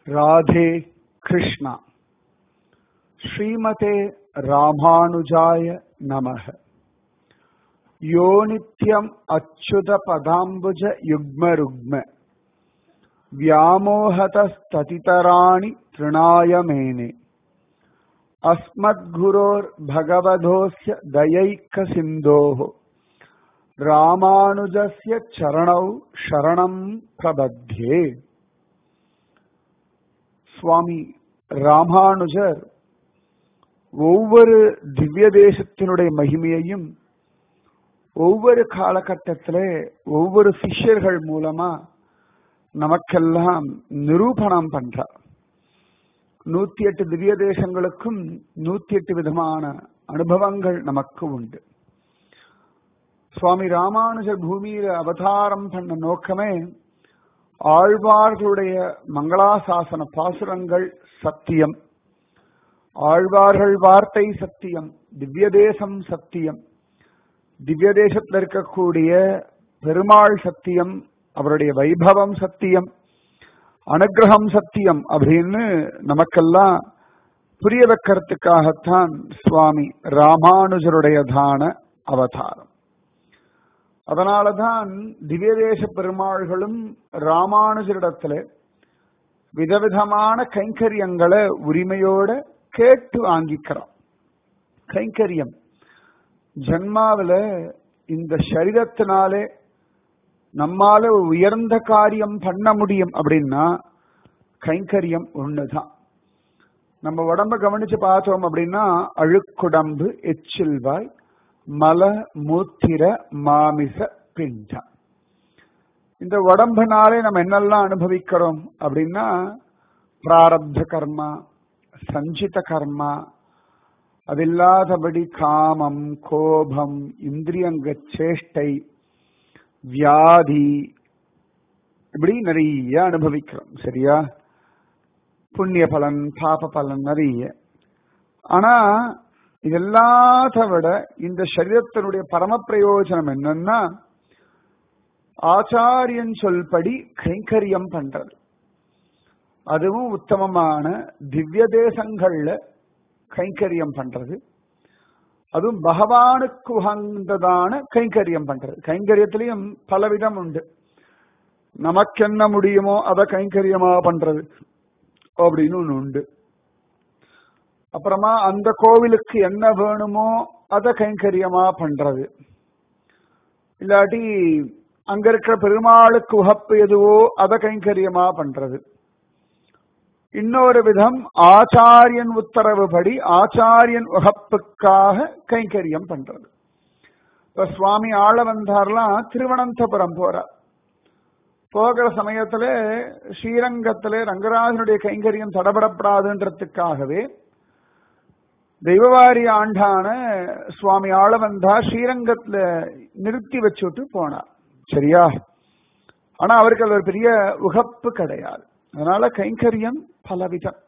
राधे कृष्णा श्रीमते रामानुजाय नमः यो नित्यम् अच्युतपदाम्बुज युग्मरुग्म व्यामोहतस्ततितराणि तृणाय मेने अस्मद्गुरोर्भगवधोऽस्य दयैकसिन्धोः ராமானுஜஸ்ய சரணௌ சரணம் பிரபத்யே சுவாமி ராமானுஜர் ஒவ்வொரு திவ்ய தேசத்தினுடைய மகிமையையும் ஒவ்வொரு காலகட்டத்திலே ஒவ்வொரு சிஷ்யர்கள் மூலமா நமக்கெல்லாம் நிரூபணம் பண்றார் நூத்தி எட்டு திவ்ய தேசங்களுக்கும் நூத்தி எட்டு விதமான அனுபவங்கள் நமக்கு உண்டு சுவாமி ராமானுஜர் பூமியில அவதாரம் பண்ண நோக்கமே ஆழ்வார்களுடைய மங்களாசாசன பாசுரங்கள் சத்தியம் ஆழ்வார்கள் வார்த்தை சத்தியம் திவ்ய தேசம் சத்தியம் திவ்ய தேசத்தில் இருக்கக்கூடிய பெருமாள் சத்தியம் அவருடைய வைபவம் சத்தியம் அனுகிரகம் சத்தியம் அப்படின்னு நமக்கெல்லாம் புரிய வைக்கிறதுக்காகத்தான் சுவாமி ராமானுஜருடையதான அவதாரம் அதனாலதான் திவ்யதேச பெருமாள்களும் ராமானுஜரிடத்துல விதவிதமான கைங்கரியங்களை உரிமையோட கேட்டு வாங்கிக்கிறோம் கைங்கரியம் ஜன்மாவில இந்த சரீரத்தினாலே நம்மால உயர்ந்த காரியம் பண்ண முடியும் அப்படின்னா கைங்கரியம் ஒண்ணுதான் நம்ம உடம்ப கவனிச்சு பார்த்தோம் அப்படின்னா அழுக்குடம்பு எச்சில்வாய் மல மூத்திர மாமிச பிண்டம் இந்த உடம்புனாலே நம்ம என்னெல்லாம் அனுபவிக்கிறோம் அப்படின்னா பிராரப்த கர்மா சஞ்சித கர்மா அது இல்லாதபடி காமம் கோபம் இந்திரியங்க சேஷ்டை வியாதி இப்படி நிறைய அனுபவிக்கிறோம் சரியா புண்ணிய பலன் பாப பலன் நிறைய ஆனா இதெல்லாத்த விட இந்த சரீரத்தினுடைய பரம பிரயோஜனம் என்னன்னா ஆச்சாரியன் சொல்படி கைங்கரியம் பண்றது அதுவும் உத்தமமான திவ்ய தேசங்கள்ல கைங்கரியம் பண்றது அதுவும் பகவானுக்கு உகந்ததான கைங்கரியம் பண்றது கைங்கரியத்திலையும் பலவிதம் உண்டு நமக்கு என்ன முடியுமோ அதை கைங்கரியமா பண்றது அப்படின்னு ஒண்ணு உண்டு அப்புறமா அந்த கோவிலுக்கு என்ன வேணுமோ அதை கைங்கரியமா பண்றது இல்லாட்டி அங்க இருக்கிற பெருமாளுக்கு உகப்பு எதுவோ அதை கைங்கரியமா பண்றது இன்னொரு விதம் ஆச்சாரியன் உத்தரவுபடி ஆச்சாரியன் உகப்புக்காக கைங்கரியம் பண்றது இப்ப சுவாமி ஆள வந்தார்லாம் திருவனந்தபுரம் போறார் போகிற சமயத்துல ஸ்ரீரங்கத்திலே ரங்கராஜனுடைய கைங்கரியம் தடபடப்படாதுன்றதுக்காகவே தெய்வவாரி ஆண்டான சுவாமி ஆளவந்தா ஸ்ரீரங்கத்துல நிறுத்தி வச்சுட்டு போனார் சரியா ஆனா அவருக்கு அது ஒரு பெரிய உகப்பு கிடையாது அதனால கைங்கரியம் பலவிதம்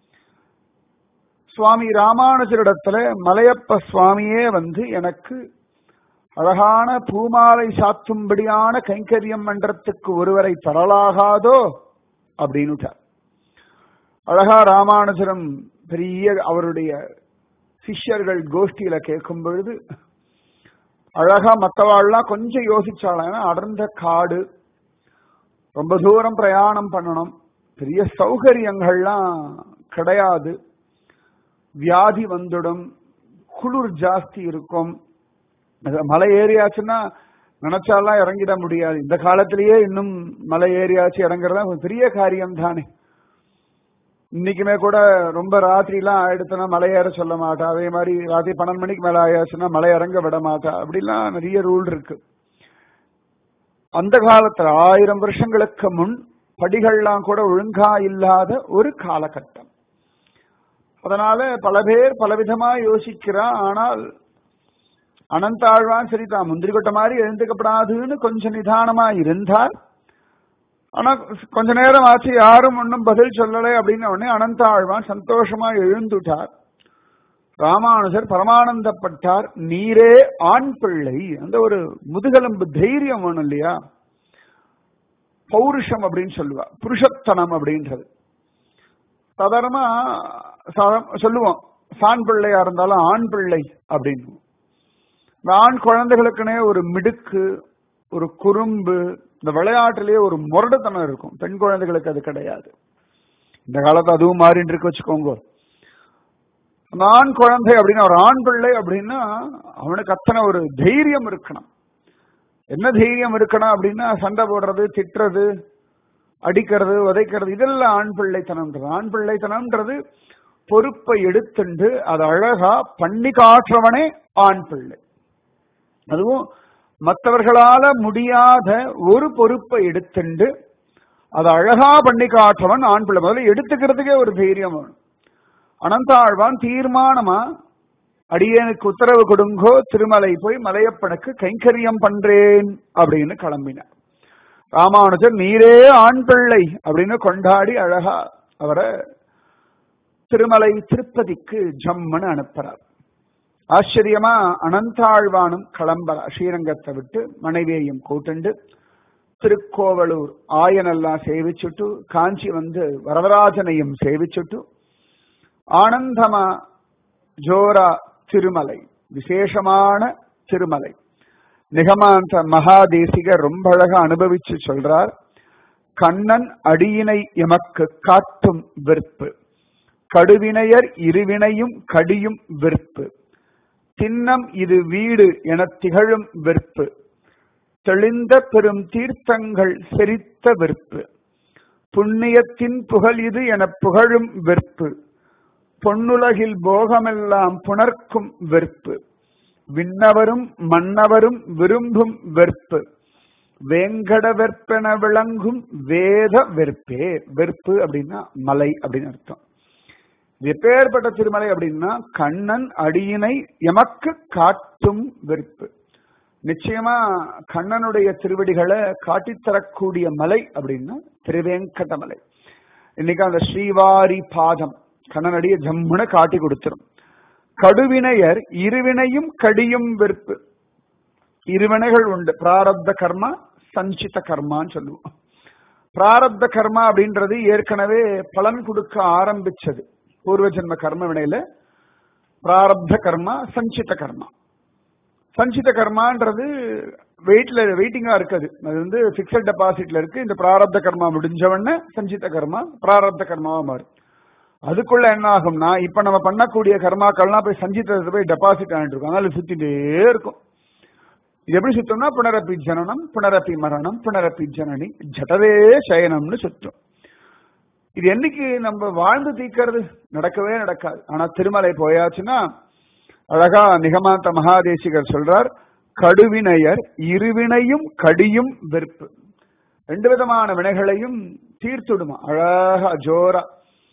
சுவாமி ராமானுஜரிடத்துல மலையப்ப சுவாமியே வந்து எனக்கு அழகான பூமாலை சாத்தும்படியான கைங்கரியம் மன்றத்துக்கு ஒருவரை தரலாகாதோ அப்படின்னுட்டார் அழகா ராமானுஜரம் பெரிய அவருடைய சிஷ்யர்கள் கோஷ்டியில கேட்கும் பொழுது அழகா மற்றவாள்லாம் கொஞ்சம் யோசிச்சாலாம் ஏன்னா அடர்ந்த காடு ரொம்ப தூரம் பிரயாணம் பண்ணணும் பெரிய சௌகரியங்கள்லாம் கிடையாது வியாதி வந்துடும் குளிர் ஜாஸ்தி இருக்கும் மலை ஏறியாச்சுன்னா நினைச்சாலாம் இறங்கிட முடியாது இந்த காலத்திலேயே இன்னும் மலை ஏறியாச்சு இறங்குறதா பெரிய காரியம் தானே இன்னைக்குமே கூட ரொம்ப ராத்திரிலாம் ஆயிடுச்சுன்னா மலை ஏற சொல்ல மாட்டா அதே மாதிரி ராத்திரி பன்னெண்டு மணிக்கு மேல ஆயாச்சுன்னா மலை இறங்க விட மாட்டா அப்படிலாம் நிறைய ரூல் இருக்கு அந்த காலத்துல ஆயிரம் வருஷங்களுக்கு முன் படிகள்லாம் கூட ஒழுங்கா இல்லாத ஒரு காலகட்டம் அதனால பல பேர் பலவிதமா யோசிக்கிறா ஆனால் அனந்தாழ்வான் சரி தான் முந்திரி கொட்ட மாதிரி எழுந்துக்கப்படாதுன்னு கொஞ்சம் நிதானமா இருந்தார் ஆனா கொஞ்ச நேரம் ஆச்சு யாரும் ஒன்னும் பதில் சொல்லலை அப்படின்னு உடனே அனந்தாழ்வான் சந்தோஷமா எழுந்துட்டார் ராமானுஜர் பரமானந்தப்பட்டார் நீரே ஆண் பிள்ளை அந்த ஒரு முதுகெலும்பு தைரியம் வேணும் இல்லையா பௌருஷம் அப்படின்னு சொல்லுவா புருஷத்தனம் அப்படின்றது சாதாரணமா சா- சொல்லுவோம் சான் பிள்ளையா இருந்தாலும் ஆண் பிள்ளை அப்படின்னு இந்த ஆண் குழந்தைகளுக்குனே ஒரு மிடுக்கு ஒரு குறும்பு இந்த விளையாட்டுலயே ஒரு முரடுத்தனம் இருக்கும் பெண் குழந்தைகளுக்கு அது கிடையாது இந்த காலத்து அதுவும் மாறிட்டு இருக்கு வச்சுக்கோங்க அந்த ஆண் குழந்தை அப்படின்னா ஒரு ஆண் பிள்ளை அப்படின்னா அவனுக்கு அத்தனை ஒரு தைரியம் இருக்கணும் என்ன தைரியம் இருக்கணும் அப்படின்னா சண்டை போடுறது திட்டுறது அடிக்கிறது உதைக்கிறது இதெல்லாம் ஆண் பிள்ளைத்தனம்ன்றது ஆண் பிள்ளைத்தனம்ன்றது பொறுப்பை எடுத்துண்டு அதை அழகா பண்ணி காட்டுறவனே ஆண் பிள்ளை அதுவும் மற்றவர்களால முடியாத ஒரு பொறுப்பை எடுத்துண்டு அதை அழகா பண்ணி காட்டுறவன் ஆண் பிள்ளை முதல்ல எடுத்துக்கிறதுக்கே ஒரு தைரியம் வேணும் அனந்தாழ்வான் தீர்மானமா அடியனுக்கு உத்தரவு கொடுங்கோ திருமலை போய் மலையப்பனுக்கு கைங்கரியம் பண்றேன் அப்படின்னு கிளம்பினார் ராமானுஜர் நீரே ஆண் பிள்ளை அப்படின்னு கொண்டாடி அழகா அவரை திருமலை திருப்பதிக்கு ஜம்முன்னு அனுப்புறார் ஆச்சரியமா அனந்தாழ்வானும் கிளம்புறா ஸ்ரீரங்கத்தை விட்டு மனைவியையும் கூட்டுண்டு திருக்கோவலூர் ஆயனெல்லாம் சேவிச்சுட்டு காஞ்சி வந்து வரதராஜனையும் சேவிச்சுட்டு ஆனந்தமா ஜோரா திருமலை விசேஷமான திருமலை நிகமாந்த மகாதேசிகர் ரொம்ப அழகா அனுபவிச்சு சொல்றார் கண்ணன் அடியினை எமக்கு காட்டும் விற்பு கடுவினையர் இருவினையும் கடியும் விற்பு திண்ணம் இது வீடு என திகழும் விற்பு தெளிந்த பெரும் தீர்த்தங்கள் செரித்த விற்பு புண்ணியத்தின் புகழ் இது என புகழும் வெற்பு பொன்னுலகில் போகமெல்லாம் புணர்க்கும் வெற்பு விண்ணவரும் மன்னவரும் விரும்பும் வெற்பு வேங்கட வெற்பென விளங்கும் வேத வெற்பே வெற்பு அப்படின்னா மலை அப்படின்னு அர்த்தம் இது எப்பேற்பட்ட திருமலை அப்படின்னா கண்ணன் அடியினை எமக்கு காட்டும் வெற்பு நிச்சயமா கண்ணனுடைய திருவடிகளை காட்டித்தரக்கூடிய மலை அப்படின்னா திருவேங்கட மலை இன்னைக்கு அந்த ஸ்ரீவாரி பாதம் கண்ணனடிய ஜம்முன காட்டி கொடுத்துரும் கடுவினையர் இருவினையும் கடியும் வெறுப்பு இருவினைகள் உண்டு பிராரப்த கர்மா சஞ்சித கர்மான்னு சொல்லுவோம் பிராரப்த கர்மா அப்படின்றது ஏற்கனவே பலன் கொடுக்க ஆரம்பிச்சது பூர்வ ஜென்ம கர்ம வினையில பிராரப்த கர்மா சஞ்சித கர்மா சஞ்சித கர்மான்றது வெயிட்ல வெயிட்டிங்கா இருக்குது அது வந்து பிக்சட் டெபாசிட்ல இருக்கு இந்த பிராரப்த கர்மா முடிஞ்ச உடனே சஞ்சித கர்மா பிராரப்த கர்மாவா மாறும் அதுக்குள்ள என்ன ஆகும்னா இப்ப நம்ம பண்ணக்கூடிய கர்மாக்கள்லாம் போய் சஞ்சிதத்தை போய் டெபாசிட் ஆகிட்டு இருக்கும் அதனால சுத்திட்டே இருக்கும் இது எப்படி சுத்தம்னா புனரப்பி ஜனனம் புனரப்பி மரணம் புனரப்பி ஜனனி ஜடவே சயனம்னு சுத்தம் இது என்னைக்கு நம்ம வாழ்ந்து தீக்கிறது நடக்கவே நடக்காது ஆனா திருமலை போயாச்சுன்னா அழகா நிகமாந்த மகாதேசிகர் சொல்றார் கடுவினையர் இருவினையும் கடியும் வெறுப்பு ரெண்டு விதமான வினைகளையும் தீர்த்துடுமா அழகா ஜோரா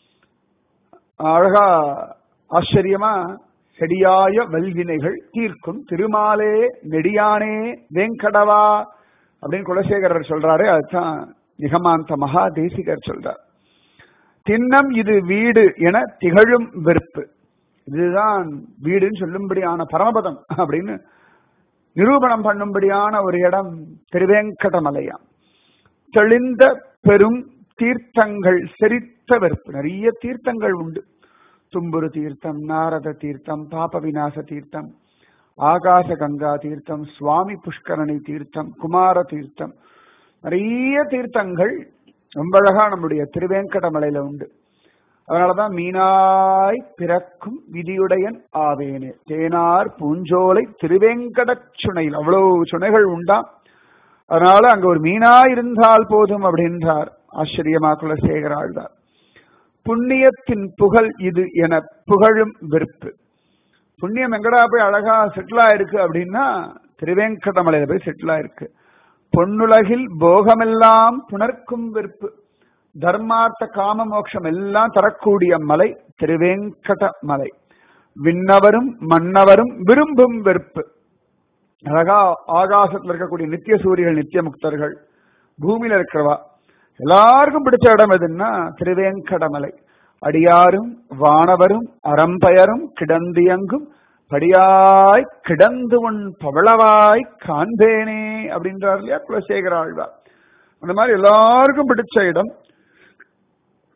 அழகா ஆச்சரியமா செடியாய வல்வினைகள் தீர்க்கும் திருமாலே நெடியானே வேங்கடவா அப்படின்னு குலசேகரர் சொல்றாரு அதுதான் நிகமாந்த மகா தேசிகர் சொல்றார் திண்ணம் இது வீடு என திகழும் வெறுப்பு இதுதான் வீடுன்னு சொல்லும்படியான பரமபதம் அப்படின்னு நிரூபணம் பண்ணும்படியான ஒரு இடம் திருவேங்கடமலையாம் தெளிந்த பெரும் தீர்த்தங்கள் செரித்த வெறுப்பு நிறைய தீர்த்தங்கள் உண்டு தும்புரு தீர்த்தம் நாரத தீர்த்தம் பாப விநாச தீர்த்தம் ஆகாச கங்கா தீர்த்தம் சுவாமி புஷ்கரணி தீர்த்தம் குமார தீர்த்தம் நிறைய தீர்த்தங்கள் ரொம்ப அழகா நம்முடைய திருவேங்கடமலையில உண்டு அதனாலதான் மீனாய் பிறக்கும் விதியுடையன் ஆவேனே தேனார் பூஞ்சோலை திருவேங்கட சுனையில் அவ்வளவு சுனைகள் உண்டா அதனால அங்க ஒரு மீனா இருந்தால் போதும் அப்படின்றார் ஆச்சரியமா குலசேகராழ்வார் புண்ணியத்தின் புகழ் இது என புகழும் வெறுப்பு புண்ணியம் எங்கடா போய் அழகா செட்டில் ஆயிருக்கு அப்படின்னா திருவேங்கடமலையில போய் செட்டில் ஆயிருக்கு பொன்னுலகில் போகமெல்லாம் புணர்க்கும் வெறுப்பு தர்மார்த்த காம மோட்சம் எல்லாம் தரக்கூடிய மலை திருவேங்கட மலை விண்ணவரும் மன்னவரும் விரும்பும் வெறுப்பு அழகா ஆகாசத்துல இருக்கக்கூடிய நித்திய சூரியர்கள் நித்திய முக்தர்கள் பூமியில இருக்கிறவா எல்லாருக்கும் பிடிச்ச இடம் எதுன்னா திருவேங்கடமலை அடியாரும் வானவரும் அறம்பயரும் கிடந்தியங்கும் படியாய் கிடந்து உன் பவளவாய் காண்பேனே அப்படின்றார் இல்லையா குலசேகர ஆழ்வார் அந்த மாதிரி எல்லாருக்கும் பிடிச்ச இடம்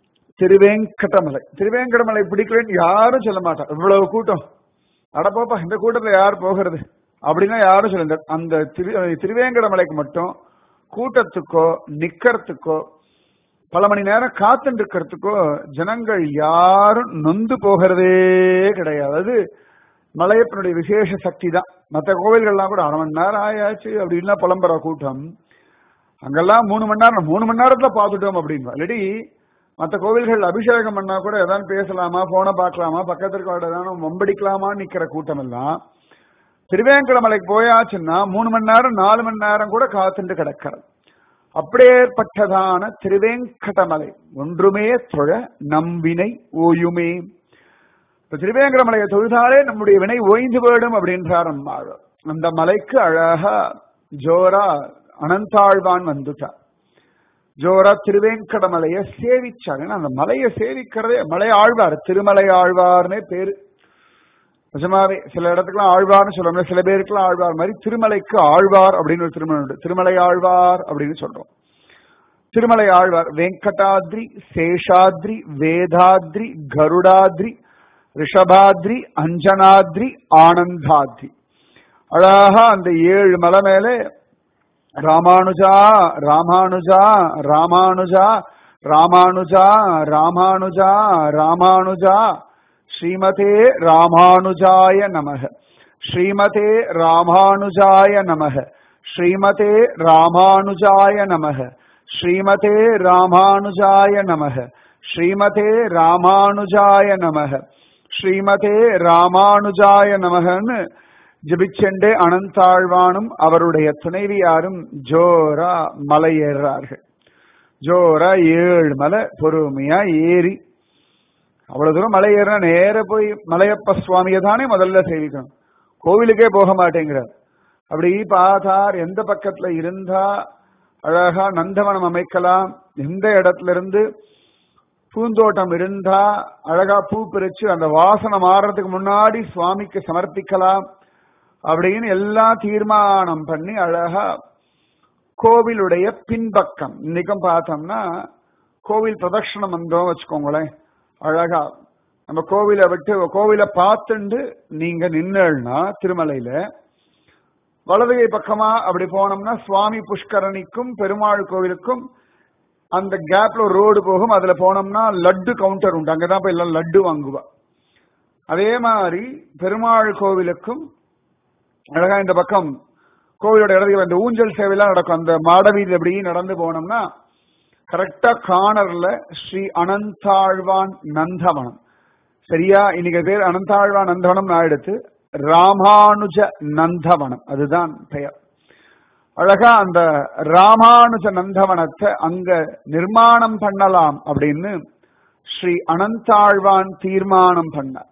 திருவேங்கடமலை திருவேங்கடமலை பிடிக்கலன்னு யாரும் சொல்ல மாட்டான் இவ்வளவு கூட்டம் அட போப்பா இந்த கூட்டத்துல யார் போகிறது அப்படின்னா யாரும் சொல்ல இந்த- அந்த திரு திருவேங்கடமலைக்கு மட்டும் கூட்டத்துக்கோ நிக்கிறதுக்கோ பல மணி நேரம் காத்துட்டு இருக்கிறதுக்கோ ஜனங்கள் யாரும் நொந்து போகிறதே கிடையாது அது மலையப்பனுடைய விசேஷ சக்தி தான் மற்ற கோவில்கள்லாம் கூட அரை மணி நேரம் ஆயாச்சு அப்படின்லாம் புலம்புற கூட்டம் அங்கெல்லாம் மூணு மணி நேரம் மூணு மணி நேரத்துல பார்த்துட்டோம் அப்படின்பா இல்லாட்டி மற்ற கோவில்கள் அபிஷேகம் பண்ணா கூட எதாவது பேசலாமா போனை பார்க்கலாமா பக்கத்துல இருக்க ஏதாவது வம்படிக்கலாமான்னு நிக்கிற கூட்டம் எல்லாம் திருவேங்கடமலைக்கு போயாச்சுன்னா மூணு மணி நேரம் நாலு மணி நேரம் கூட காத்துட்டு கிடக்கிறது அப்படியேற்பட்டதான திருவேங்கடமலை ஒன்றுமே தொழ நம்பினை ஓயுமே இப்ப திருவேங்கடமலையை தொழுதாலே நம்முடைய வினை ஓய்ந்து போயிடும் அப்படின்றார் அம்மாள் அந்த மலைக்கு அழகா ஜோரா அனந்தாழ்வான் வந்துட்டார் ஜோரா திருவேங்கடமலையை சேவிச்சார் ஏன்னா அந்த மலையை சேவிக்கிறதே மலை ஆழ்வார் திருமலை ஆழ்வார்னே பேரு நிஜமாவே சில இடத்துக்குலாம் ஆழ்வார்னு சொல்றோம் சில பேருக்குலாம் ஆழ்வார் மாதிரி திருமலைக்கு ஆழ்வார் அப்படின்னு ஒரு திருமணம் உண்டு திருமலை ஆழ்வார் அப்படின்னு சொல்றோம் திருமலை ஆழ்வார் வெங்கடாத்ரி சேஷாத்ரி வேதாத்ரி கருடாத்ரி ரிஷபாத்ரி அஞ்சனாத்ரி ஆனந்தாத்ரி அழகா அந்த ஏழு மலை மேலே ராமானுஜா ராமானுஜா ராமானுஜா ராமானுஜா ராமானுஜா ராமானுஜா ஸ்ரீமதே ராமானுஜாய நமக ஸ்ரீமதே ராமானுஜாய நமக ஸ்ரீமதே ராமானுஜாய நமக ஸ்ரீமதே ராமானுஜாய நமக ஸ்ரீமதே ராமானுஜாய நமக ஸ்ரீமதே ராமானுஜாய நமகன்னு ஜபிச்செண்டே அனந்தாழ்வானும் அவருடைய துணைவியாரும் ஜோரா மலை ஏறுறார்கள் ஜோரா ஏழு மலை பொறுமையா ஏறி அவ்வளவு தூரம் மலை ஏறினா நேர போய் மலையப்ப சுவாமியை தானே முதல்ல சேவிக்கணும் கோவிலுக்கே போக மாட்டேங்கிறார் அப்படி பார்த்தார் எந்த பக்கத்துல இருந்தா அழகா நந்தவனம் அமைக்கலாம் எந்த இடத்துல இருந்து பூந்தோட்டம் இருந்தா அழகா பூ பிரிச்சு அந்த வாசனை மாறுறதுக்கு முன்னாடி சுவாமிக்கு சமர்ப்பிக்கலாம் அப்படின்னு எல்லாம் தீர்மானம் பண்ணி அழகா கோவிலுடைய பின்பக்கம் இன்னைக்கும் பார்த்தோம்னா கோவில் பிரதட்சணம் வந்தோம் வச்சுக்கோங்களேன் அழகா நம்ம கோவிலை விட்டு கோவிலை பார்த்துண்டு நீங்க நின்னா திருமலையில வலதுகை பக்கமா அப்படி போனோம்னா சுவாமி புஷ்கரணிக்கும் பெருமாள் கோவிலுக்கும் அந்த கேப்ல ஒரு ரோடு போகும் அதுல போனோம்னா லட்டு கவுண்டர் உண்டு அங்கதான் போய் எல்லாம் லட்டு வாங்குவா அதே மாதிரி பெருமாள் கோவிலுக்கும் அழகா இந்த பக்கம் கோவிலோட இடத்துக்கு அந்த ஊஞ்சல் சேவையெல்லாம் நடக்கும் அந்த மாடவீதி அப்படி நடந்து போனோம்னா கரெக்டா கார்னர்ல ஸ்ரீ அனந்தாழ்வான் நந்தவனம் சரியா இன்னைக்கு பேர் அனந்தாழ்வான் நந்தவனம் நான் எடுத்து ராமானுஜ நந்தவனம் அதுதான் பெயர் அழகா அந்த ராமானுஜ நந்தவனத்தை அங்க நிர்மாணம் பண்ணலாம் அப்படின்னு ஸ்ரீ அனந்தாழ்வான் தீர்மானம் பண்ணார்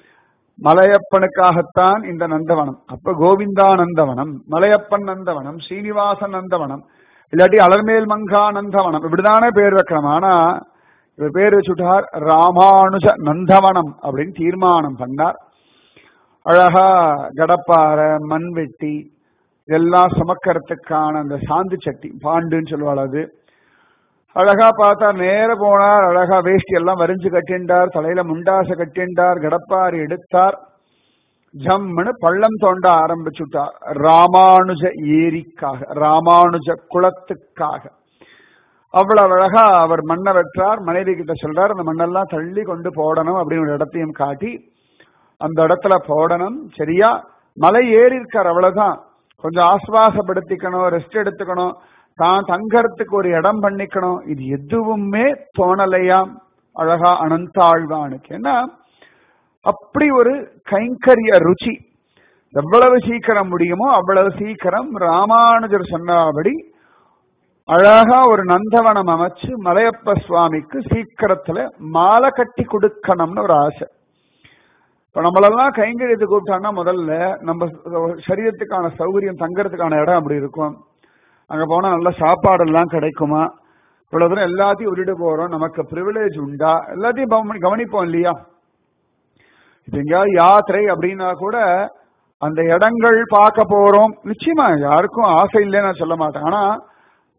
மலையப்பனுக்காகத்தான் இந்த நந்தவனம் அப்ப கோவிந்தா நந்தவனம் மலையப்பன் நந்தவனம் ஸ்ரீனிவாசன் நந்தவனம் இல்லாட்டி அலர்மேல் மங்கா நந்தவனம் இப்படிதானே பேர் வைக்கணும் ஆனா இவர் பேர் வச்சுட்டார் ராமானுஜ நந்தவனம் அப்படின்னு தீர்மானம் பண்ணார் அழகா கடப்பாறை மண்வெட்டி இதெல்லாம் சுமக்கிறதுக்கான அந்த சாந்து சட்டி பாண்டுன்னு சொல்லுவாள் அது அழகா பார்த்தா நேர போனார் அழகா வேஷ்டி எல்லாம் வரிஞ்சு கட்டிண்டார் தலையில முண்டாச கட்டிண்டார் கடப்பாரி எடுத்தார் ஜம்முன்னு பள்ளம் தோண்ட ஆரம்பிச்சுட்டார் ராமானுஜ ஏரிக்காக ராமானுஜ குளத்துக்காக அவ்வளவு அழகா அவர் மண்ணை வெற்றார் மனைவி கிட்ட சொல்றார் அந்த மண்ணெல்லாம் தள்ளி கொண்டு போடணும் அப்படின்னு ஒரு இடத்தையும் காட்டி அந்த இடத்துல போடணும் சரியா மலை ஏறி இருக்கார் அவ்வளவுதான் கொஞ்சம் ஆஸ்வாசப்படுத்திக்கணும் ரெஸ்ட் எடுத்துக்கணும் தான் தங்கறதுக்கு ஒரு இடம் பண்ணிக்கணும் இது எதுவுமே தோணலையாம் அழகா அனந்தாழ்வானுக்கு ஏன்னா அப்படி ஒரு கைங்கரிய ருச்சி எவ்வளவு சீக்கிரம் முடியுமோ அவ்வளவு சீக்கிரம் ராமானுஜர் சொன்னபடி அழகா ஒரு நந்தவனம் அமைச்சு மலையப்ப சுவாமிக்கு சீக்கிரத்துல மாலை கட்டி கொடுக்கணும்னு ஒரு ஆசை இப்ப நம்மளெல்லாம் கைங்கரியத்தை கூப்பிட்டாங்கன்னா முதல்ல நம்ம சரீரத்துக்கான சௌகரியம் தங்கறதுக்கான இடம் அப்படி இருக்கும் அங்க போனா நல்ல சாப்பாடு எல்லாம் கிடைக்குமா இவ்வளவு தூரம் எல்லாத்தையும் விட்டுட்டு போறோம் நமக்கு ப்ரிவிலேஜ் உண்டா எல்லாத்தையும் கவனி- கவனிப்போம் இல்லையா இப்ப எங்கேயாவது யாத்திரை அப்படின்னா கூட அந்த இடங்கள் பார்க்க போறோம் நிச்சயமா யாருக்கும் ஆசை இல்லைன்னு நான் சொல்ல மாட்டேன் ஆனா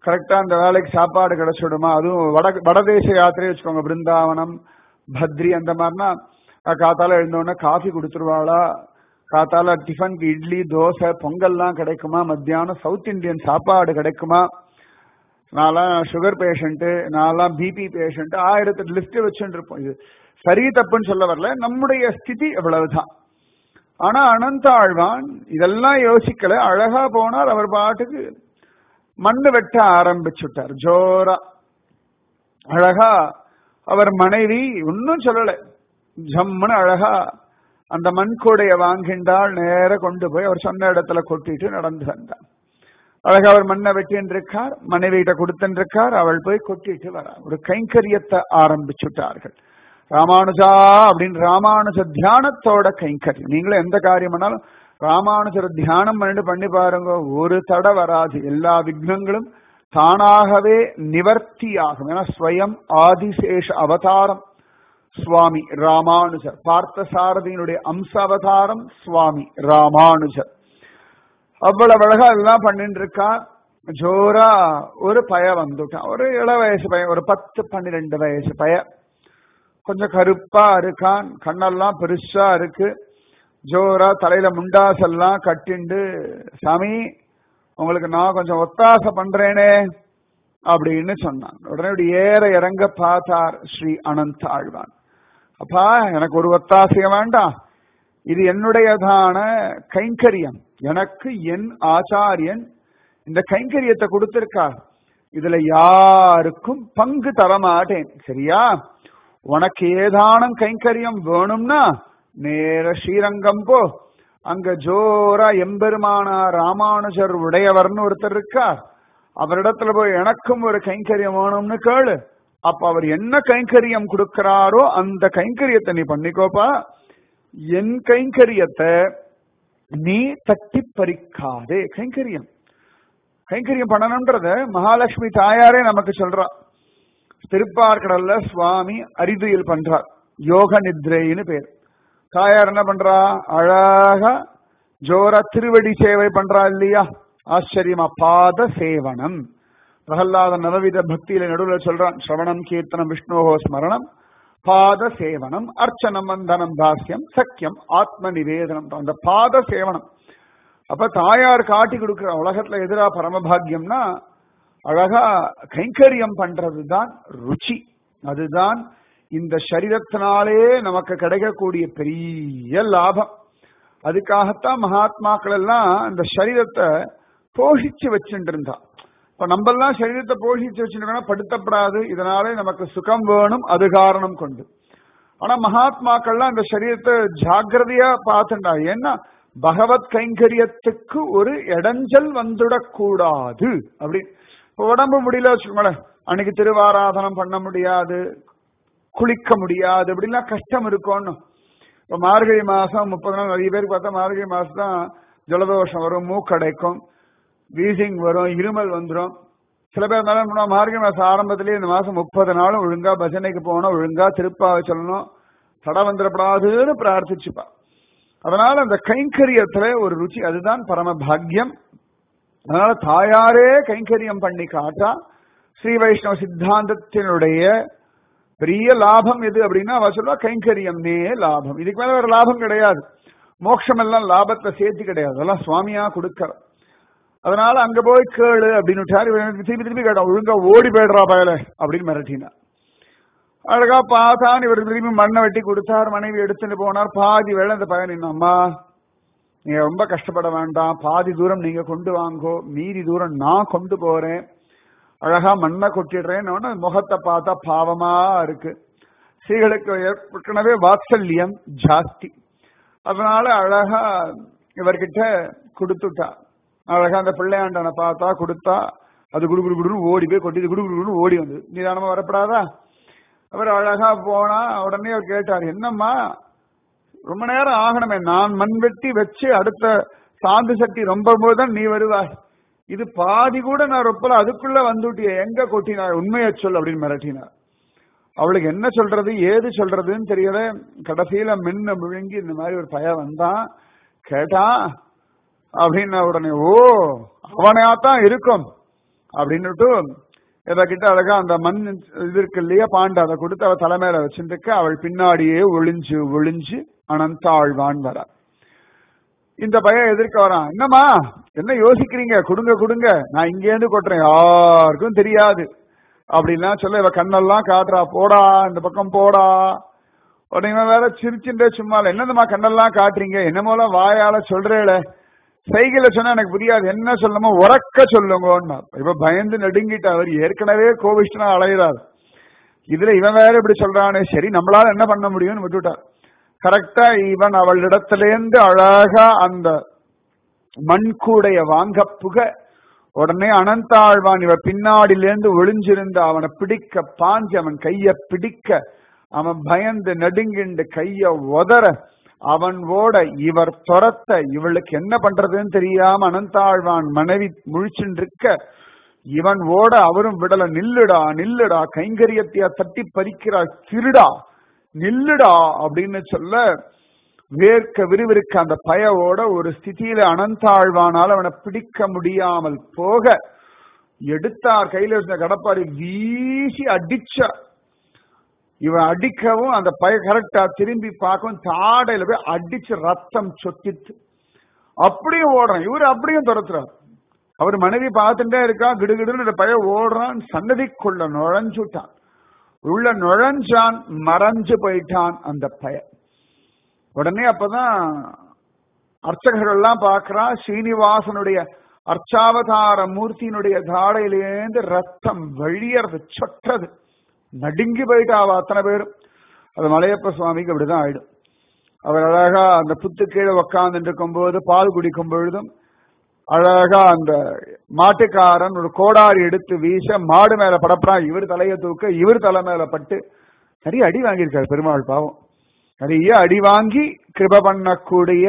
கரெக்டா அந்த வேலைக்கு சாப்பாடு கிடைச்சிடுமா அதுவும் வட வடதேச யாத்திரை வச்சுக்கோங்க பிருந்தாவனம் பத்ரி அந்த மாதிரினா அஹ், காத்தால எழுந்தோடனே காஃபி கொடுத்துருவாளா காத்தால டிஃபனுக்கு இட்லி தோசை பொங்கல்லாம் கிடைக்குமா மத்தியானம் சவுத் இந்தியன் சாப்பாடு கிடைக்குமா நான்லாம் சுகர் பேஷண்ட் நான்லாம் பிபி பேஷண்ட் ஆயிரத்தி லிஸ்ட் வச்சுட்டு இருப்போம் இது சரி தப்புன்னு சொல்ல வரல நம்முடைய ஸ்திதி எவ்வளவுதான் ஆனா அனந்த ஆழ்வான் இதெல்லாம் யோசிக்கல அழகா போனார் அவர் பாட்டுக்கு மண்ணு வெட்ட ஆரம்பிச்சுட்டார் ஜோரா அழகா அவர் மனைவி ஒன்னும் சொல்லல ஜம்முன்னு அழகா அந்த மண் கூடைய வாங்கிண்டால் நேர கொண்டு போய் அவர் சொன்ன இடத்துல கொட்டிட்டு நடந்து வந்தார் அழகா அவர் மண்ணை வெட்டின்னு இருக்கார் மனைவியிட்ட கொடுத்துன்னு இருக்கார் அவள் போய் கொட்டிட்டு வரா ஒரு கைங்கரியத்தை ஆரம்பிச்சுட்டார்கள் ராமானுஜா அப்படின்னு ராமானுஜ தியானத்தோட கைங்கரியம் நீங்களும் எந்த காரியம் பண்ணாலும் ராமானுஜர் தியானம் பண்ணிட்டு பண்ணி பாருங்க ஒரு தடை வராது எல்லா விக்னங்களும் தானாகவே நிவர்த்தியாகும் ஏன்னா ஸ்வயம் ஆதிசேஷ அவதாரம் சுவாமி ராமானுஜர் பார்த்தசாரதியினுடைய அம்ச அவதாரம் சுவாமி ராமானுஜர் அவ்வளவு அழகா எல்லாம் பண்ணிட்டு இருக்கா ஜோரா ஒரு பய வந்துட்டான் ஒரு இள வயசு பையன் ஒரு பத்து பன்னிரெண்டு வயசு பையன் கொஞ்சம் கருப்பா இருக்கான் கண்ணெல்லாம் பெருசா இருக்கு ஜோரா தலையில முண்டாசெல்லாம் கட்டிண்டு சாமி உங்களுக்கு நான் கொஞ்சம் ஒத்தாசை பண்றேனே அப்படின்னு சொன்னான் உடனே இப்படி ஏற இறங்க பார்த்தார் ஸ்ரீ அனந்த ஆழ்வான் அப்பா எனக்கு ஒரு ஒத்தாசைய வேண்டாம் இது என்னுடையதான கைங்கரியம் எனக்கு என் ஆச்சாரியன் இந்த கைங்கரியத்தை கொடுத்திருக்கார் இதுல யாருக்கும் பங்கு தர மாட்டேன் சரியா உனக்கு ஏதானும் கைங்கரியம் வேணும்னா நேர ஸ்ரீரங்கம் போ அங்க ஜோரா எம்பெருமானா ராமானுஜர் உடையவர்னு ஒருத்தர் இருக்கார் அவரிடத்துல போய் எனக்கும் ஒரு கைங்கரியம் வேணும்னு கேளு அப்ப அவர் என்ன கைங்கரியம் கொடுக்கிறாரோ அந்த கைங்கரியத்தை நீ பண்ணிக்கோப்பா என் கைங்கரியத்தை நீ தட்டி பறிக்காதே கைங்கரியம் கைங்கரியம் பண்ணணும்ன்றத மகாலட்சுமி தாயாரே நமக்கு சொல்றா திருப்பார்கடல்ல சுவாமி அரிதுயில் பண்றார் யோக நித்ரைன்னு பேர் தாயார் என்ன பண்றா அழகா ஜோரா திருவடி சேவை பண்றா இல்லையா ஆச்சரியமா பாத சேவனம் பிரகல்லாத நவவித பக்தியில நடுவில் சொல்றான் ஸ்ரவணம் கீர்த்தனம் விஷ்ணோகோ ஸ்மரணம் பாத சேவனம் அர்ச்சனம் வந்தனம் தாஸ்யம் சக்கியம் ஆத்ம நிவேதனம் அந்த பாத சேவனம் அப்ப தாயார் காட்டி கொடுக்கிற உலகத்துல எதிரா பரமபாகியம்னா அழகா கைங்கரியம் பண்றதுதான் ருச்சி அதுதான் இந்த சரீரத்தினாலே நமக்கு கிடைக்கக்கூடிய பெரிய லாபம் அதுக்காகத்தான் மகாத்மாக்கள் எல்லாம் இந்த சரீரத்தை போஷிச்சு வச்சுட்டு இருந்தா இப்ப நம்ம எல்லாம் சரீரத்தை போஷிச்சு வச்சுருக்கோம்னா படுத்தப்படாது இதனாலே நமக்கு சுகம் வேணும் அது காரணம் கொண்டு ஆனா மகாத்மாக்கள்லாம் இந்த சரீரத்தை ஜாக்கிரதையா பார்த்துட்டா ஏன்னா பகவத் கைங்கரியத்துக்கு ஒரு இடைஞ்சல் வந்துடக்கூடாது அப்படி இப்ப உடம்பு முடியல வச்சுக்கோங்களேன் அன்னைக்கு திருவாராதனம் பண்ண முடியாது குளிக்க முடியாது அப்படிலாம் கஷ்டம் இருக்கும்னு இப்ப மார்கழி மாசம் முப்பது நாள் நிறைய பேருக்கு பார்த்தா மார்கழி மாசம் தான் ஜலதோஷம் வரும் மூக்கடைக்கும் வீசிங் வரும் இருமல் வந்துடும் சில பேர் இருந்தாலும் முன்ன மார்கழி மாசம் ஆரம்பத்திலேயே இந்த மாசம் முப்பது நாளும் ஒழுங்கா பஜனைக்கு போகணும் ஒழுங்கா திருப்பாவை சொல்லணும் தடை வந்துடப்படாதுன்னு பிரார்த்திச்சுப்பா அதனால அந்த கைங்கரியத்துல ஒரு ருச்சி அதுதான் பரம பாக்யம் அதனால தாயாரே கைங்கரியம் பண்ணி காட்டா ஸ்ரீ வைஷ்ணவ சித்தாந்தத்தினுடைய பெரிய லாபம் எது அப்படின்னா அவ சொல்லுவா கைங்கரியம்னே லாபம் இதுக்கு மேல வேற லாபம் கிடையாது மோட்சம் எல்லாம் லாபத்தை சேர்த்து கிடையாது அதெல்லாம் சுவாமியா கொடுக்கற அதனால அங்க போய் கேளு அப்படின்னு திருப்பி திருப்பி கேட்டான் ஒழுங்கா ஓடி போயிடுறா பயல அப்படின்னு மிரட்டினா அழகா பார்த்தான் இவர் திரும்பி மண்ணை வெட்டி கொடுத்தார் மனைவி எடுத்துட்டு போனார் பாதி வேலை இந்த பையன் அம்மா நீங்க ரொம்ப கஷ்டப்பட வேண்டாம் பாதி தூரம் நீங்க கொண்டு வாங்கோ மீதி தூரம் நான் கொண்டு போறேன் அழகா மண்ணை கொட்டிடுறேன்னு முகத்தை பார்த்தா பாவமா இருக்கு ஸ்ரீகளுக்கு ஏற்கனவே வாத்சல்யம் ஜாஸ்தி அதனால அழகா இவர்கிட்ட கொடுத்துட்டா அழகா அந்த பிள்ளையாண்டனை பார்த்தா கொடுத்தா அது குடு குடு குடுன்னு ஓடி போய் கொட்டி குடு குடு குடுன்னு ஓடி வந்து நிதானமா வரப்படாதா அவர் அழகா போனா உடனே அவர் கேட்டார் என்னம்மா ரொம்ப நேரம் ஆகணுமே நான் மண் வெட்டி வச்சு அடுத்த சாந்து சட்டி ரொம்ப போதுதான் நீ வருவாய் இது பாதி கூட நான் ரொப்பல அதுக்குள்ள வந்துட்டிய எங்க கொட்டினார் உண்மையை சொல் அப்படின்னு மிரட்டினார் அவளுக்கு என்ன சொல்றது ஏது சொல்றதுன்னு தெரியல கடைசியில மின்ன முழுங்கி இந்த மாதிரி ஒரு பையன் வந்தான் கேட்டான் அப்படின்ன உடனே ஓ அவனையாத்தான் இருக்கும் அப்படின்னுட்டு இத கிட்ட அழகா அந்த மண் இது இருக்கு இல்லையா பாண்டு அதை கொடுத்து அவ தலைமையில வச்சுருக்க அவள் பின்னாடியே ஒளிஞ்சு ஒளிஞ்சு அனந்தாழ்வான் வரா இந்த பையன் எதிர்க்க வரான் என்னம்மா என்ன யோசிக்கிறீங்க கொடுங்க கொடுங்க நான் இங்கே இருந்து கொட்டுறேன் யாருக்கும் தெரியாது அப்படின்லாம் சொல்ல இவ கண்ணெல்லாம் காட்டுறா போடா இந்த பக்கம் போடா உடனே இவன் வேற சிரிச்சுட்டே சும்மா இல்ல என்னதுமா கண்ணெல்லாம் காட்டுறீங்க என்னமோல வாயால சொல்றேல சைகில சொன்னா எனக்கு புரியாது என்ன சொல்லணுமோ உறக்க சொல்லுங்கன்னா இப்ப பயந்து நடுங்கிட்டு அவர் ஏற்கனவே கோவிஷ்டனா அலைகிறார் இதுல இவன் வேற இப்படி சொல்றானே சரி நம்மளால என்ன பண்ண முடியும்னு விட்டுட்டார் கரெக்டா இவன் அவளிடத்திலேருந்து அழகா அந்த மண்கூடைய வாங்க புக உடனே அனந்தாழ்வான் இவ பின்னாடியிலேருந்து ஒளிஞ்சிருந்த அவனை பிடிக்க பாஞ்சு அவன் கைய பிடிக்க அவன் பயந்து நடுங்கிண்டு கைய உதற அவன் ஓட இவர் துரத்த இவளுக்கு என்ன பண்றதுன்னு தெரியாம அனந்தாழ்வான் மனைவி முழிச்சுட்டு இருக்க இவன் ஓட அவரும் விடல நில்லுடா நில்லுடா கைங்கரியத்தையா தட்டி பறிக்கிறா திருடா நில்லுடா அப்படின்னு சொல்ல வேர்க்க விறுவிறுக்க அந்த பயவோட ஒரு ஸ்திதியில அனந்தாழ்வானால் அவனை பிடிக்க முடியாமல் போக எடுத்தார் கையில இருந்த கடப்பாரி வீசி அடிச்சா இவன் அடிக்கவும் அந்த பய கரெக்டா திரும்பி பார்க்கவும் தாடையில போய் அடிச்சு ரத்தம் சொத்தித்து அப்படியும் ஓடுறான் இவரு அப்படியும் துரத்துறார் அவர் மனைவி பார்த்துட்டே இருக்கா கிடுகிடுன்னு பய ஓடுறான் சன்னதிக்குள்ள நுழைஞ்சுட்டான் உள்ள நுழைஞ்சான் மறைஞ்சு போயிட்டான் அந்த பய உடனே அப்பதான் அர்ச்சகர்கள் எல்லாம் பார்க்கிறா ஸ்ரீனிவாசனுடைய அர்ச்சாவதார மூர்த்தியினுடைய தாடையிலேந்து ரத்தம் வழியறது சொற்றது நடுங்கி போயிட்டா அவ அத்தனை பேரும் அது மலையப்ப சுவாமிக்கு அப்படிதான் ஆயிடும் அவர் அழகா அந்த புத்து கீழே உக்காந்துட்டு இருக்கும் போது பால் குடிக்கும் பொழுதும் அழகா அந்த மாட்டுக்காரன் ஒரு கோடாரி எடுத்து வீச மாடு மேல படப்புறான் இவர் தலையை தூக்க இவர் தலை மேல பட்டு நிறைய அடி வாங்கியிருக்காரு பெருமாள் பாவம் நிறைய அடி வாங்கி கிருப பண்ணக்கூடிய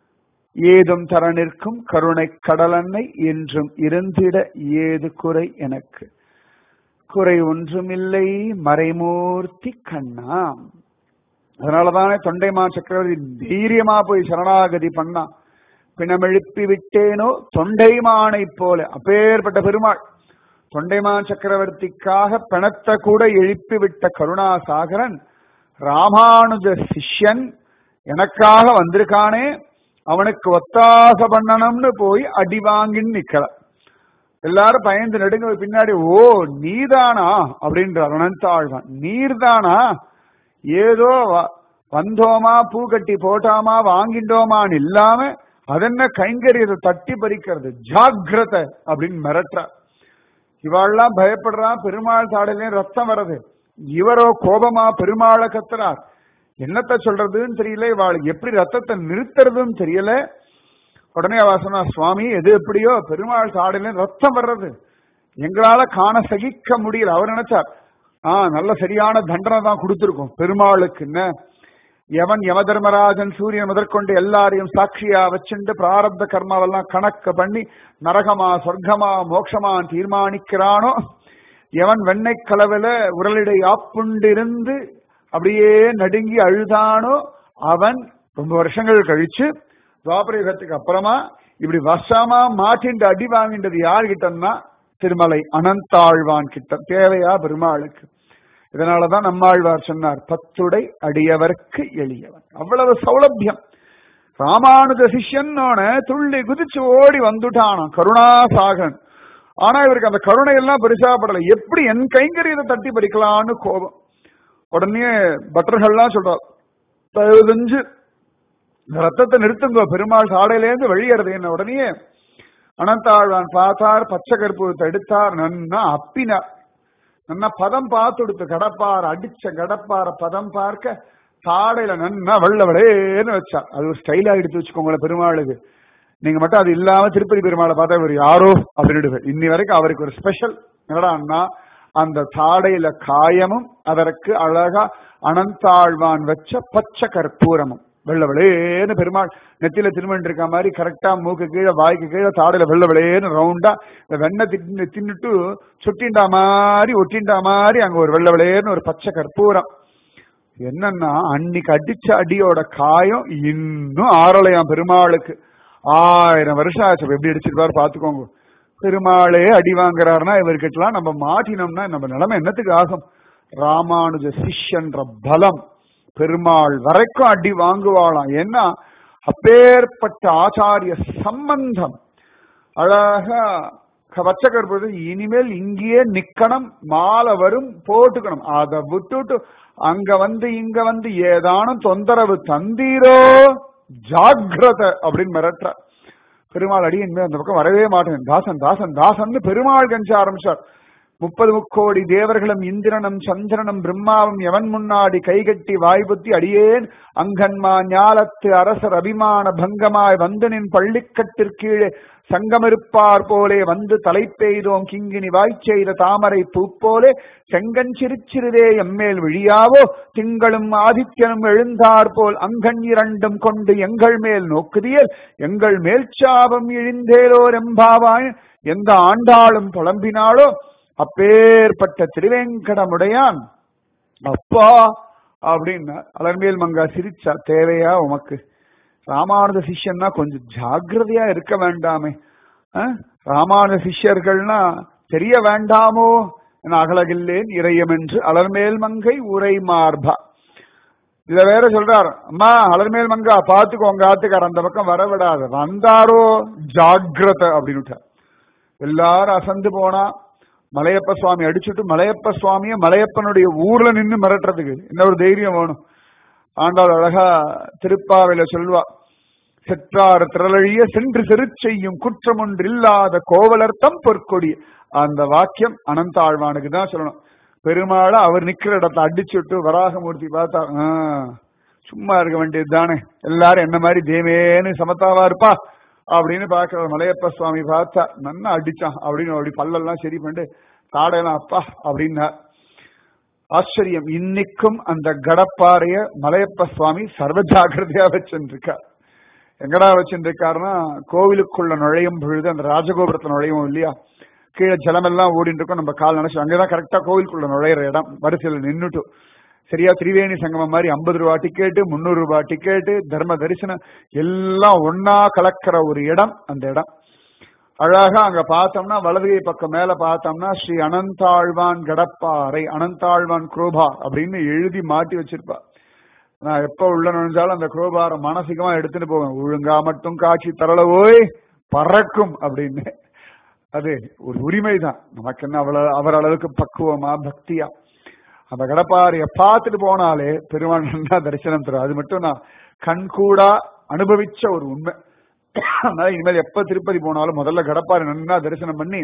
ஏதும் தர நிற்கும் கருணை கடலன்னை என்றும் இருந்திட ஏது குறை எனக்கு குறை ஒன்றுமில்லை மறைமூர்த்தி கண்ணா அதனாலதானே தொண்டைமா சக்கரவர்த்தி தைரியமா போய் சரணாகதி பண்ணா பிணமெழுப்பி விட்டேனோ தொண்டைமானை போல அப்பேற்பட்ட பெருமாள் தொண்டைமான் சக்கரவர்த்திக்காக பிணத்தை கூட எழுப்பி விட்ட கருணாசாகரன் ராமானுஜ சிஷ்யன் எனக்காக வந்திருக்கானே அவனுக்கு ஒத்தாச பண்ணணும்னு போய் அடி வாங்கின்னு நிக்கிற எல்லாரும் பயந்து நடுங்க பின்னாடி ஓ நீதானா அப்படின்ற அனந்தாழ்வான் நீர்தானா ஏதோ வந்தோமா பூ கட்டி போட்டாமா வாங்கிட்டோமான்னு இல்லாம அதென்ன கைங்கரியத்தை தட்டி பறிக்கிறது ஜாகிரத அப்படின்னு மிரட்டுற இவாள்லாம் பயப்படுறா பெருமாள் தாடலையும் ரத்தம் வருது இவரோ கோபமா பெருமாளை கத்துறார் என்னத்த சொல்றதுன்னு தெரியல இவாள் எப்படி ரத்தத்தை நிறுத்துறதுன்னு தெரியல உடனே அவ சொன்னா சுவாமி எது எப்படியோ பெருமாள் சாடையில ரத்தம் வர்றது எங்களால காண சகிக்க முடியல அவர் நினைச்சார் ஆஹ் நல்ல சரியான தண்டனை தான் கொடுத்திருக்கோம் பெருமாளுக்கு என்ன எவன் யம தர்மராஜன் சூரியன் முதற்கொண்டு எல்லாரையும் சாட்சியா வச்சுண்டு பிராரப்த கர்மாவெல்லாம் கணக்கு பண்ணி நரகமா சொர்க்கமா மோட்சமா தீர்மானிக்கிறானோ எவன் வெண்ணெய் கலவில உரலிடை ஆப்புண்டிருந்து அப்படியே நடுங்கி அழுதானோ அவன் ரொம்ப வருஷங்கள் கழிச்சு துவாபரயுகத்துக்கு அப்புறமா இப்படி வசமா மாட்டிண்டு அடி வாங்கின்றது யார்கிட்டன்னா திருமலை அனந்தாழ்வான் கிட்ட தேவையா பெருமாளுக்கு இதனாலதான் நம்மாழ்வார் சொன்னார் பத்துடை அடியவர்க்கு எளியவன் அவ்வளவு சௌலபியம் ராமானுஜ சிஷ்யன்னோன துள்ளி குதிச்சு ஓடி வந்துட்டானாம் கருணாசாகன் ஆனா இவருக்கு அந்த கருணை எல்லாம் பெருசாப்படல எப்படி என் கைங்கரியத்தை தட்டி பறிக்கலான்னு கோபம் உடனே பட்டர்கள்லாம் சொல்றார் தயவு செஞ்சு இந்த ரத்தத்தை நிறுத்துங்க பெருமாள் சாடையிலேருந்து வெளியறது என்ன உடனே அனந்தாழ்வான் பார்த்தார் பச்சை கற்பூரத்தை எடுத்தார் நன்னா அப்பினார் நன்னா பதம் பார்த்து கொடுத்து கடப்பார் அடிச்ச கடப்பார பதம் பார்க்க தாடையில நன்னா வெள்ள விளையேன்னு வச்சா அது ஒரு ஸ்டைலா எடுத்து வச்சுக்கோங்களேன் பெருமாளுக்கு நீங்க மட்டும் அது இல்லாம திருப்பதி பெருமாளை பார்த்தா இவர் யாரோ அப்படின்னு இன்னி வரைக்கும் அவருக்கு ஒரு ஸ்பெஷல் என்னடான்னா அந்த தாடையில காயமும் அதற்கு அழகா அனந்தாழ்வான் வச்ச பச்சை கற்பூரமும் வெள்ள விளையேன்னு பெருமாள் நெத்தியில திருமண் இருக்க மாதிரி கரெக்டா மூக்கு கீழே வாய்க்கு கீழே தாடையில வெள்ள விளையேன்னு ரவுண்டா இந்த வெண்ணெய் தின்னு தின்னுட்டு சுட்டிண்டா மாதிரி ஒட்டிண்டா மாதிரி அங்க ஒரு வெள்ள விளையேன்னு ஒரு பச்சை கற்பூரம் என்னன்னா அன்னைக்கு அடிச்ச அடியோட காயம் இன்னும் ஆறலையாம் பெருமாளுக்கு ஆயிரம் வருஷம் ஆச்சு எப்படி அடிச்சிருப்பாரு பாத்துக்கோங்க பெருமாளே அடி வாங்குறாருன்னா இவர்கிட்டலாம் நம்ம மாட்டினோம்னா நம்ம நிலைமை என்னத்துக்கு ஆகும் ராமானுஜ சிஷ்யன்ற பலம் பெருமாள் வரைக்கும் அடி வாங்குவாளாம் ஏன்னா அப்பேற்பட்ட ஆச்சாரிய சம்பந்தம் அழகா வச்சகற்பது இனிமேல் இங்கேயே நிக்கணும் மாலை வரும் போட்டுக்கணும் அதை விட்டுட்டு அங்க வந்து இங்க வந்து ஏதானும் தொந்தரவு தந்தீரோ ஜாகிரத அப்படின்னு மிரட்டுற பெருமாள் அடி இனிமே அந்த பக்கம் வரவே மாட்டேன் தாசன் தாசன் தாசன் பெருமாள் கஞ்ச ஆரம்பிச்சார் முப்பது முக்கோடி தேவர்களும் இந்திரனும் சந்திரனும் பிரம்மாவும் எவன் முன்னாடி கைகட்டி வாய்புத்தி அடியேன் அங்கன்மா ஞாலத்து அரசர் அபிமான பங்கமாய் வந்து நின் பள்ளிக்கட்டிற்கீழே சங்கமிருப்பார் போலே வந்து தலை பெய்தோம் கிங்கினி வாய்ச்செய்த தாமரை பூ போலே செங்கஞ்சிரிச்சிறிதே எம்மேல் விழியாவோ திங்களும் ஆதித்யனும் எழுந்தார் போல் அங்கன் இரண்டும் கொண்டு எங்கள் மேல் நோக்குதியல் எங்கள் மேல் சாபம் இழிந்தேலோ ரெம்பாவாய் எந்த ஆண்டாளும் புலம்பினாளோ அப்பேற்பட்ட திருவேங்கடமுடையான் அப்பா அப்படின்னு அலர்மேல் மங்கா சிரிச்சா தேவையா உமக்கு ராமானுஜ சிஷ்யன்னா கொஞ்சம் ஜாகிரதையா இருக்க வேண்டாமே ராமானுஜ சிஷ்யர்கள்னா தெரிய வேண்டாமோ என அகலகில்லேன் இறையம் என்று அலர்மேல் மங்கை உரை மார்பா இத வேற சொல்றார் அம்மா அலர்மேல் மங்கா பாத்துக்கோ உங்க ஆத்துக்கார அந்த பக்கம் வரவிடாது வந்தாரோ ஜாகிரத அப்படின்னு எல்லாரும் அசந்து போனா மலையப்ப சுவாமி அடிச்சுட்டு மலையப்ப சுவாமிய மலையப்பனுடைய ஊர்ல நின்று மிரட்டுறதுக்கு என்ன ஒரு தைரியம் வேணும் ஆண்டாள் அழகா திருப்பாவையில சொல்வா செற்றார் திரளழிய சென்று செரு செய்யும் குற்றம் ஒன்று இல்லாத கோவலர்த்தம் பொற்கொடி அந்த வாக்கியம் அனந்தாழ்வானுக்கு தான் சொல்லணும் பெருமாளை அவர் நிக்கிற இடத்த அடிச்சுட்டு வராகமூர்த்தி பார்த்தா சும்மா இருக்க வேண்டியது தானே எல்லாரும் என்ன மாதிரி தேவேன்னு சமத்தாவா இருப்பா அப்படின்னு பாக்குற மலையப்ப சுவாமி பார்த்தா நன்னா அடிச்சான் அப்படின்னு அப்படி பல்லெல்லாம் சரி பண்ணிட்டு தாடையெல்லாம் அப்பா அப்படின்னா ஆச்சரியம் இன்னைக்கும் அந்த கடப்பாறைய மலையப்ப சுவாமி சர்வ ஜாகிரதையா வச்சுருக்கார் எங்கடா வச்சுருக்காருன்னா கோவிலுக்குள்ள நுழையும் பொழுது அந்த ராஜகோபுரத்துல நுழையும் இல்லையா கீழே ஜலமெல்லாம் ஓடிட்டு இருக்கும் நம்ம கால் நினைச்சு அங்கதான் கரெக்டா கோவிலுக்குள்ள நுழையிற இடம் வரிசையில் நின்றுட்டு சரியா திரிவேணி சங்கமம் மாதிரி ஐம்பது ரூபா டிக்கெட்டு முந்நூறு ரூபாய் டிக்கெட்டு தர்ம தரிசனம் எல்லாம் ஒன்னா கலக்கிற ஒரு இடம் அந்த இடம் அழகா அங்க பார்த்தோம்னா வலதுகை பக்கம் மேல பார்த்தோம்னா ஸ்ரீ அனந்தாழ்வான் கடப்பாறை அனந்தாழ்வான் குரோபார் அப்படின்னு எழுதி மாட்டி வச்சிருப்பா நான் எப்ப உள்ள நுழைஞ்சாலும் அந்த குரோபாரை மானசிகமா எடுத்துட்டு போவேன் ஒழுங்கா மட்டும் காட்சி தரல ஓய் பறக்கும் அப்படின்னு அது ஒரு உரிமை தான் நமக்கு என்ன அவ்வளவு அவர் அளவுக்கு பக்குவமா பக்தியா அந்த கடப்பாறைய பார்த்துட்டு போனாலே பெருமாள் நல்லா தரிசனம் தரும் அது மட்டும் நான் கண்கூடா அனுபவிச்ச ஒரு உண்மை அதனால இனிமேல் எப்ப திருப்பதி போனாலும் முதல்ல கடப்பாறை நன்னா தரிசனம் பண்ணி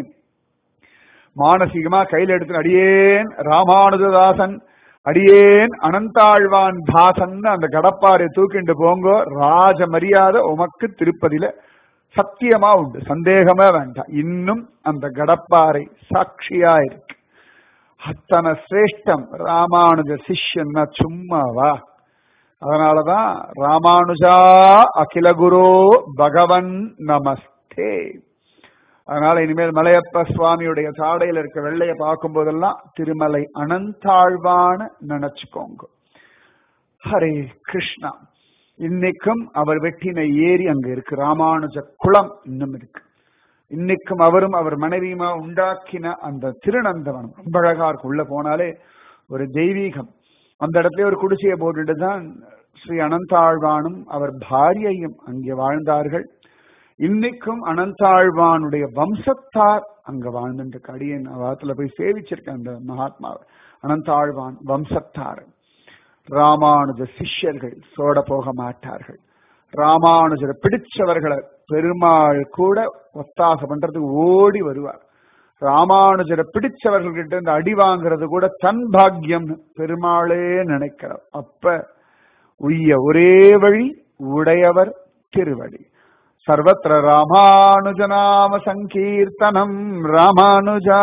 மானசீகமா கையில எடுத்து அடியேன் ராமானுஜதாசன் அடியேன் அனந்தாழ்வான் தாசன் அந்த கடப்பாறை தூக்கிண்டு போங்கோ ராஜ மரியாதை உமக்கு திருப்பதியில சத்தியமா உண்டு சந்தேகமே வேண்டாம் இன்னும் அந்த கடப்பாறை சாட்சியா இருக்கு அத்தனை சிரேஷ்டம் ராமானுஜ சிஷ்யன்னா சும்மாவா அதனாலதான் ராமானுஜா அகில குரு பகவன் நமஸ்தே அதனால இனிமேல் மலையப்ப சுவாமியுடைய சாடையில இருக்க வெள்ளைய பார்க்கும் போதெல்லாம் திருமலை அனந்தாழ்வான நினைச்சுக்கோங்க ஹரே கிருஷ்ணா இன்னைக்கும் அவர் வெட்டின ஏரி அங்க இருக்கு ராமானுஜ குளம் இன்னும் இருக்கு இன்னைக்கும் அவரும் அவர் மனைவியுமா உண்டாக்கின அந்த திருநந்தவனம் ரொம்ப அழகா இருக்கும் உள்ள போனாலே ஒரு தெய்வீகம் அந்த இடத்துல ஒரு குடிசையை போட்டுட்டு தான் ஸ்ரீ அனந்தாழ்வானும் அவர் பாரியையும் அங்கே வாழ்ந்தார்கள் இன்னைக்கும் அனந்தாழ்வானுடைய வம்சத்தார் அங்க வாழ்ந்துட்டு அடியன் வாரத்துல போய் சேவிச்சிருக்கேன் அந்த மகாத்மா அனந்தாழ்வான் வம்சத்தார் ராமானுஜ சிஷ்யர்கள் சோட போக மாட்டார்கள் ராமானுஜரை பிடிச்சவர்களை பெருமாள் கூட ஒத்தாக பண்றதுக்கு ஓடி வருவார் ராமானுஜரை பிடிச்சவர்கள்கிட்ட இருந்து அடி வாங்குறது கூட தன் பாக்கியம் பெருமாளே நினைக்கிறார் அப்ப உய்ய ஒரே வழி உடையவர் திருவடி சர்வத்திர ராமானுஜநாம சங்கீர்த்தனம் ராமானுஜா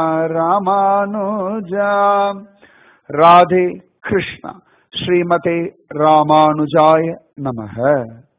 ராமானுஜா ராதே கிருஷ்ணா ஸ்ரீமதே ராமானுஜாய நமக